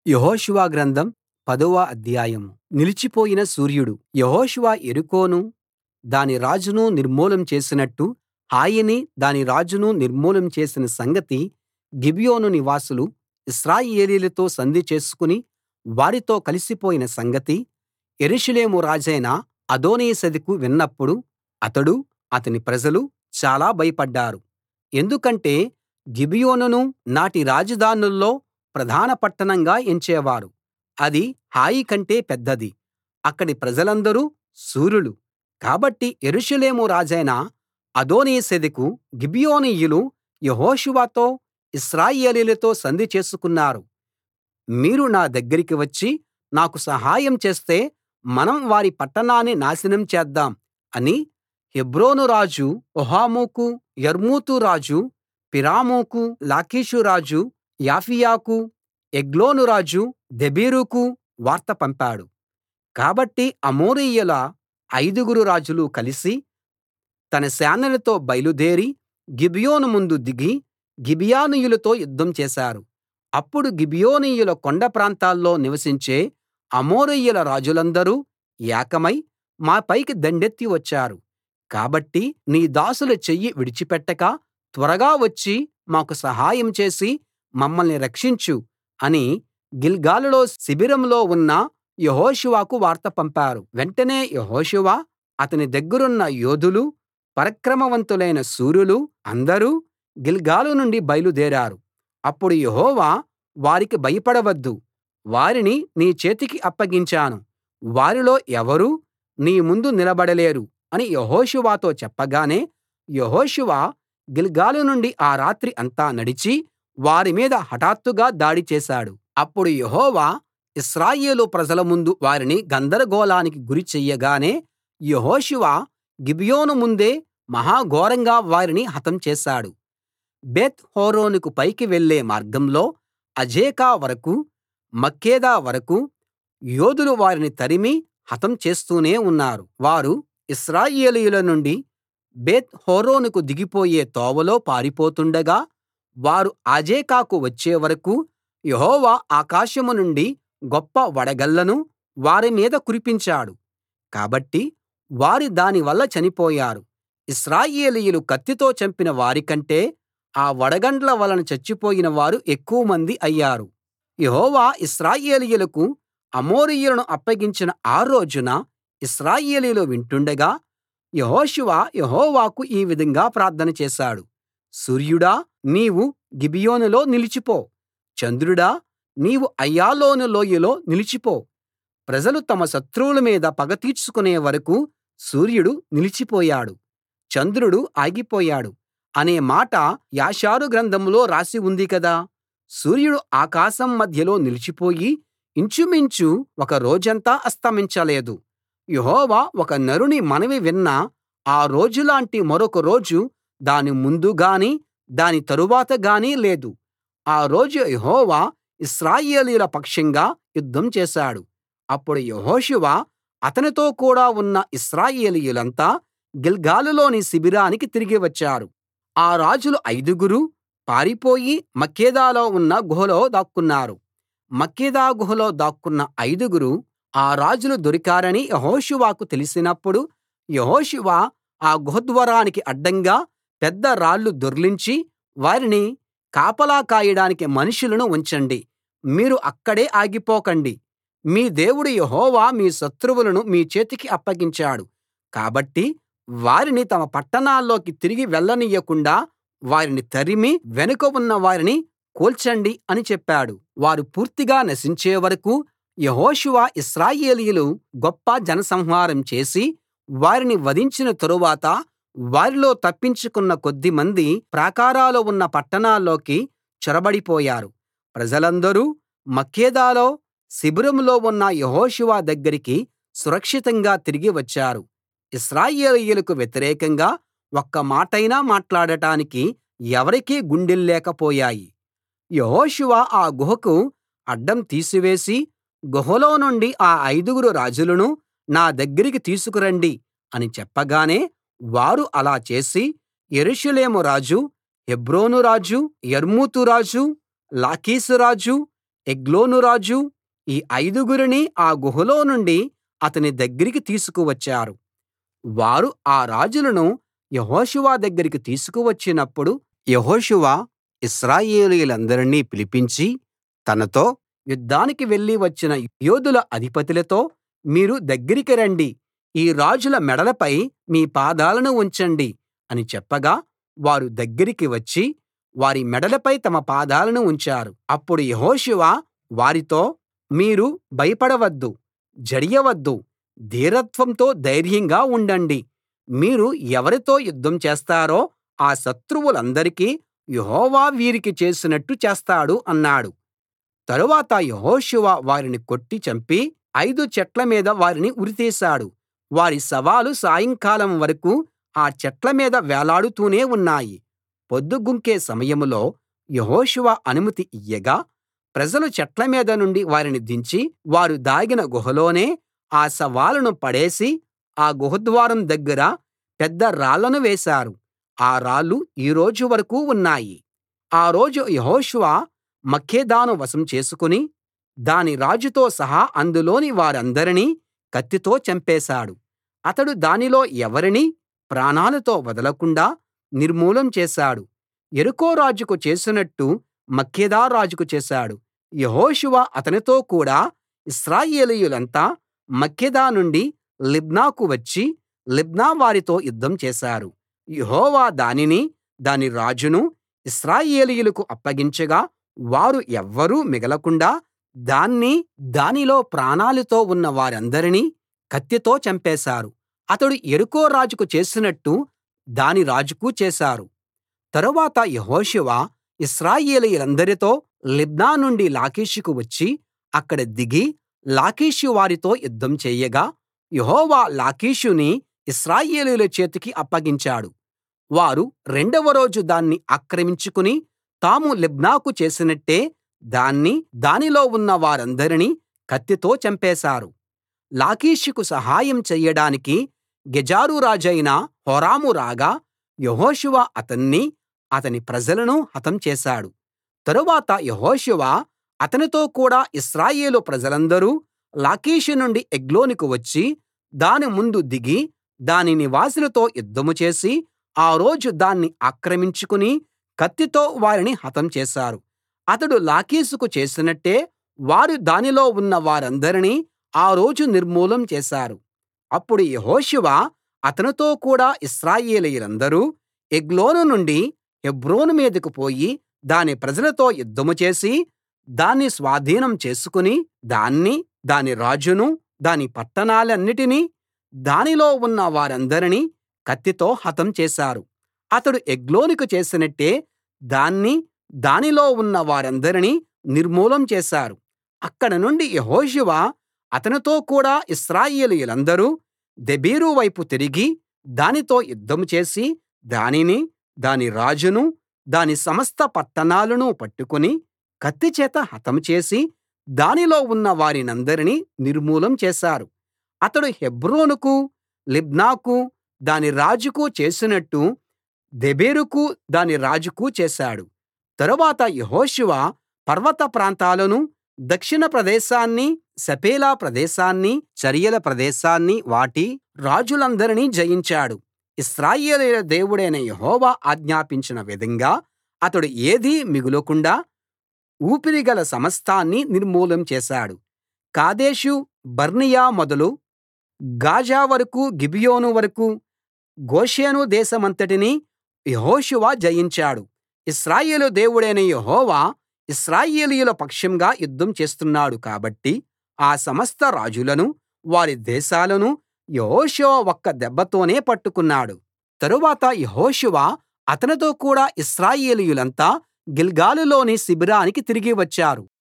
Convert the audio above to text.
యెహోషువ గ్రంథం పదవ అధ్యాయం నిలిచిపోయిన సూర్యుడు యెహోషువ యెరికోను దాని రాజును నిర్మూలం చేసినట్టు హాయిని దాని రాజును నిర్మూలం చేసిన సంగతి గిబియోను నివాసులు ఇశ్రాయేలీయులతో సంధి చేసుకుని వారితో కలిసిపోయిన సంగతి యెరూషలేము రాజైన అదోనీసెదెకు విన్నప్పుడు అతడూ అతని ప్రజలూ చాలా భయపడ్డారు ఎందుకంటే గిబియోనును నాటి రాజధానుల్లో ప్రధాన పట్టణంగా ఎంచేవారు అది హాయి కంటే పెద్దది అక్కడి ప్రజలందరూ శూరులు కాబట్టి యెరూషలేము రాజైన అదోనీసెదెకు గిబియోనీయులు యెహోషువతో ఇశ్రాయేలీయులతో సంధి చేసుకున్నారు మీరు నా దగ్గరికి వచ్చి నాకు సహాయం చేస్తే మనం వారి పట్టణాన్ని నాశనం చేద్దాం అని హెబ్రోను రాజు హోహాముకూ యర్మూతు రాజు పిరాముకూ లాకీషు రాజు యాఫీయకూ ఎగ్లోను రాజు దెబీరుకూ వార్త పంపాడు కాబట్టి అమోరీయుల ఐదుగురు రాజులు కలిసి తన సేనలతో బయలుదేరి గిబియోను ముందు దిగి గిబియోనీయులతో యుద్ధం చేశారు అప్పుడు గిబియోనీయుల కొండ ప్రాంతాల్లో నివసించే అమోరీయుల రాజులందరూ ఏకమై మా పైకి దండెత్తి వచ్చారు కాబట్టి నీ దాసుల చెయ్యి విడిచిపెట్టక త్వరగా వచ్చి మాకు సహాయం చేసి మమ్మల్ని రక్షించు అని గిల్గాలులో శిబిరంలో ఉన్న యెహోషువకు వార్త పంపారు వెంటనే యెహోషువ అతని దగ్గరున్న యోధులూ పరాక్రమవంతులైన శూరులూ అందరూ గిల్గాలు నుండి బయలుదేరారు అప్పుడు యెహోవా వారికి భయపడవద్దు వారిని నీ చేతికి అప్పగించాను వారిలో ఎవరూ నీ ముందు నిలబడలేరు అని యెహోషువతో చెప్పగానే యెహోషువ గిల్గాలు నుండి ఆ రాత్రి అంతా నడిచి వారి మీద హఠాత్తుగా దాడి చేశాడు అప్పుడు యెహోవా ఇశ్రాయేలు ప్రజల ముందు వారిని గందరగోళానికి గురి చెయ్యగానే యెహోషువ గిబియోను ముందే మహా ఘోరంగా వారిని హతం చేశాడు బేత్ హోరోనుకు పైకి వెళ్ళే మార్గంలో అజేకా వరకూ మక్కేదా వరకూ యోధులు వారిని తరిమి హతం చేస్తూనే ఉన్నారు వారు ఇశ్రాయేలీయుల నుండి బేత్ హోరోనుకు దిగిపోయే తోవలో పారిపోతుండగా వారు అజేకాకు వచ్చే వరకూ యెహోవా ఆకాశం నుండి గొప్ప వడగళ్ళను వారి మీద కురిపించాడు కాబట్టి వారు దాని వల్ల చనిపోయారు ఇశ్రాయేలీయులు కత్తితో చంపిన వారికంటే ఆ వడగండ్ల వలన చచ్చిపోయిన వారు ఎక్కువమంది అయ్యారు యెహోవా ఇశ్రాయేలీయులకు అమోరీయులను అప్పగించిన ఆ రోజున ఇశ్రాయేలీయులు వింటుండగా యెహోషువ యెహోవాకు ఈ విధంగా ప్రార్థన చేశాడు సూర్యుడా నీవు గిబియోనులో నిలిచిపో చంద్రుడా నీవు అయ్యాలోను లోయలో నిలిచిపో ప్రజలు తమ శత్రువుల మీద పగ తీర్చుకునే వరకూ సూర్యుడు నిలిచిపోయాడు చంద్రుడు ఆగిపోయాడు అనే మాట యాషారు గ్రంథంలో రాసి ఉంది కదా సూర్యుడు ఆకాశం మధ్యలో నిలిచిపోయి ఇంచుమించు ఒక రోజంతా అస్తమించలేదు యెహోవా ఒక నరుని మనవి విన్న ఆ రోజులాంటి మరొక రోజు దాని ముందు గానీ దాని తరువాత గానీ లేదు ఆ రోజు యెహోవా ఇశ్రాయేలీయుల పక్షంగా యుద్ధం చేశాడు అప్పుడు యెహోషువ అతనితో కూడా ఉన్న ఇశ్రాయేలీయులంతా గిల్గాలులోని శిబిరానికి తిరిగి వచ్చారు ఆ రాజులు ఐదుగురూ పారిపోయి మక్కేదాలో ఉన్న గుహలో దాక్కున్నారు మక్కేదా గుహలో దాక్కున్న ఐదుగురు ఆ రాజులు దొరికారని యెహోషువకు తెలిసినప్పుడు యెహోషువ ఆ గుహద్వారానికి అడ్డంగా పెద్ద రాళ్లు దొర్లించి వారిని కాపలా కాయడానికి మనుషులను ఉంచండి మీరు అక్కడే ఆగిపోకండి మీ దేవుడు యెహోవా మీ శత్రువులను మీ చేతికి అప్పగించాడు కాబట్టి వారిని తమ పట్టణాల్లోకి తిరిగి వెళ్ళనీయకుండా వారిని తరిమి వెనుక ఉన్న వారిని కూల్చండి అని చెప్పాడు వారు పూర్తిగా నశించే వరకూ యెహోషువ ఇశ్రాయేలీయులు గొప్ప జనసంహారం చేసి వారిని వధించిన తరువాత వారిలో తప్పించుకున్న కొద్దిమంది ప్రాకారాలు ఉన్న పట్టణాల్లోకి చొరబడిపోయారు ప్రజలందరూ మక్కేదాలో శిబిరంలో ఉన్న యెహోషువ దగ్గరికి సురక్షితంగా తిరిగి వచ్చారు ఇశ్రాయేలీయులకు వ్యతిరేకంగా ఒక్క మాటైనా మాట్లాడటానికి ఎవరికీ గుండెల్లేకపోయాయి యెహోషువ ఆ గుహకు అడ్డం తీసివేసి గుహలో నుండి ఆ ఐదుగురు రాజులను నా దగ్గరికి తీసుకురండి అని చెప్పగానే వారు అలా చేసి యెరూషలేము రాజు హెబ్రోను రాజు యర్మూతు రాజు లాకీషు రాజు ఎగ్లోను రాజు ఈ ఐదుగురిని ఆ గుహలో నుండి అతని దగ్గరికి తీసుకువచ్చారు వారు ఆ రాజులను యెహోషువ దగ్గరికి తీసుకువచ్చినప్పుడు యెహోషువ ఇశ్రాయేలీయులందరినీ పిలిపించి తనతో యుద్ధానికి వెళ్లి వచ్చిన యోధుల అధిపతులతో మీరు దగ్గరికి రండి ఈ రాజుల మెడలపై మీ పాదాలను ఉంచండి అని చెప్పగా వారు దగ్గరికి వచ్చి వారి మెడలపై తమ పాదాలను ఉంచారు అప్పుడు యెహోషువ వారితో మీరు భయపడవద్దు జడియవద్దు ధీరత్వంతో ధైర్యంగా ఉండండి మీరు ఎవరితో యుద్ధం చేస్తారో ఆ శత్రువులందరికీ యెహోవా వీరికి చేసినట్టు చేస్తాడు అన్నాడు తరువాత యెహోషువ వారిని కొట్టి చంపి ఐదు చెట్ల మీద వారిని ఉరితీశాడు వారి శవాలు సాయంకాలం వరకూ ఆ చెట్ల మీద వేలాడుతూనే ఉన్నాయి పొద్దుగుంకే సమయంలో యెహోషువ అనుమతి ఇయ్యగా ప్రజలు చెట్ల మీద నుండి వారిని దించి వారు దాగిన గుహలోనే ఆ శవాలను పడేసి ఆ గుహద్వారం దగ్గర పెద్ద రాళ్లను వేశారు ఆ రాళ్లు ఈ రోజు వరకూ ఉన్నాయి ఆ రోజు యెహోషువ మక్కేదాను వశం చేసుకుని దాని రాజుతో సహా అందులోని వారందరినీ కత్తితో చంపేశాడు అతడు దానిలో ఎవరినీ ప్రాణాలతో వదలకుండా నిర్మూలం చేశాడు యెరికో రాజుకు చేసినట్టు మక్కేదా రాజుకు చేశాడు యెహోషువ అతనితో కూడా ఇశ్రాయేలీయులంతా మక్కేదా నుండి లిబ్నాకు వచ్చి లిబ్నా వారితో యుద్ధం చేశారు యెహోవా దానినీ దాని రాజునూ ఇశ్రాయేలీయులకు అప్పగించగా వారు ఎవ్వరూ మిగలకుండా దాన్నీ దానిలో ప్రాణాలతో ఉన్న వారందరినీ కత్తితో చంపేశారు అతడు యెరికో రాజుకు చేసినట్టు దాని రాజుకు చేశారు తరువాత యెహోషువ ఇశ్రాయేలీయులందరితో లిబ్నా నుండి లాకీషుకు వచ్చి అక్కడ దిగి లాకీషు వారితో యుద్ధం చేయగా యెహోవా లాకీషుని ఇశ్రాయేలీయుల చేతికి అప్పగించాడు వారు రెండవ రోజు దాన్ని ఆక్రమించుకుని తాము లిబ్నాకు చేసినట్టే దాన్నీ దానిలో ఉన్న వారందరినీ కత్తితో చంపేశారు లాకీషుకు సహాయం చెయ్యడానికి గెజెరు రాజైన హోరాము రాగా యెహోషువ అతన్నీ అతని ప్రజలను హతం చేశాడు తరువాత యెహోషువ అతనితో కూడా ఇశ్రాయేలు ప్రజలందరూ లాకీషు నుండి ఎగ్లోనుకు వచ్చి దాని ముందు దిగి దాని నివాసులతో యుద్ధం చేసి ఆ రోజు దాన్ని ఆక్రమించుకుని కత్తితో వారిని హతం చేశారు అతడు లాకీషుకు చేసినట్టే వారు దానిలో ఉన్న వారందరినీ ఆ రోజు నిర్మూలం చేశారు అప్పుడు యెహోషువ అతనితో కూడా ఇశ్రాయేలీయులందరూ ఎగ్లోను నుండి హెబ్రోను మీదికి పోయి దాని ప్రజలతో యుద్ధం చేసి దాన్ని స్వాధీనం చేసుకుని దాన్నీ దాని రాజునూ దాని పట్టణాలన్నిటినీ దానిలో ఉన్న వారందరినీ కత్తితో హతం చేశారు అతడు ఎగ్లోనుకు చేసినట్టే దాన్నీ దానిలో ఉన్న వారందరినీ నిర్మూలం చేశారు అక్కడ నుండి యెహోషువ అతనితో కూడా ఇశ్రాయేలీయులందరూ దెబీరు వైపు తిరిగి దానితో యుద్ధం చేసి దానినీ దాని రాజునూ దాని సమస్త పట్టణాలనూ పట్టుకుని కత్తిచేత హతం చేసి దానిలో ఉన్న వారినందరినీ నిర్మూలం చేశారు అతడు హెబ్రోనుకు లిబ్నాకు దాని రాజుకు చేసినట్టు దెబీరుకు దాని రాజుకు చేశాడు తరువాత యెహోషువ పర్వత ప్రాంతాలనూ దక్షిణ ప్రదేశాన్నీ షెఫేలా ప్రదేశాన్నీ చరియల ప్రదేశాన్నీ వాటి రాజులందరినీ జయించాడు ఇశ్రాయేలీయుల దేవుడైన యెహోవా ఆజ్ఞాపించిన విధంగా అతడు ఏదీ మిగలకుండా ఊపిరిగల సమస్తాన్నీ నిర్మూలం చేశాడు కాదేషు బర్నియా మొదలు గాజా వరకూ గిబియోను వరకూ గోషెను దేశమంతటినీ యెహోషువ జయించాడు ఇశ్రాయేలు దేవుడైన యెహోవా ఇశ్రాయేలీయుల పక్షంగా యుద్ధం చేస్తున్నాడు కాబట్టి ఆ సమస్త రాజులను వారి దేశాలను యెహోషువ ఒక్క దెబ్బతోనే పట్టుకున్నాడు తరువాత యెహోషువ అతనితో కూడా ఇశ్రాయేలీయులంతా గిల్గాలులోని శిబిరానికి తిరిగి వచ్చారు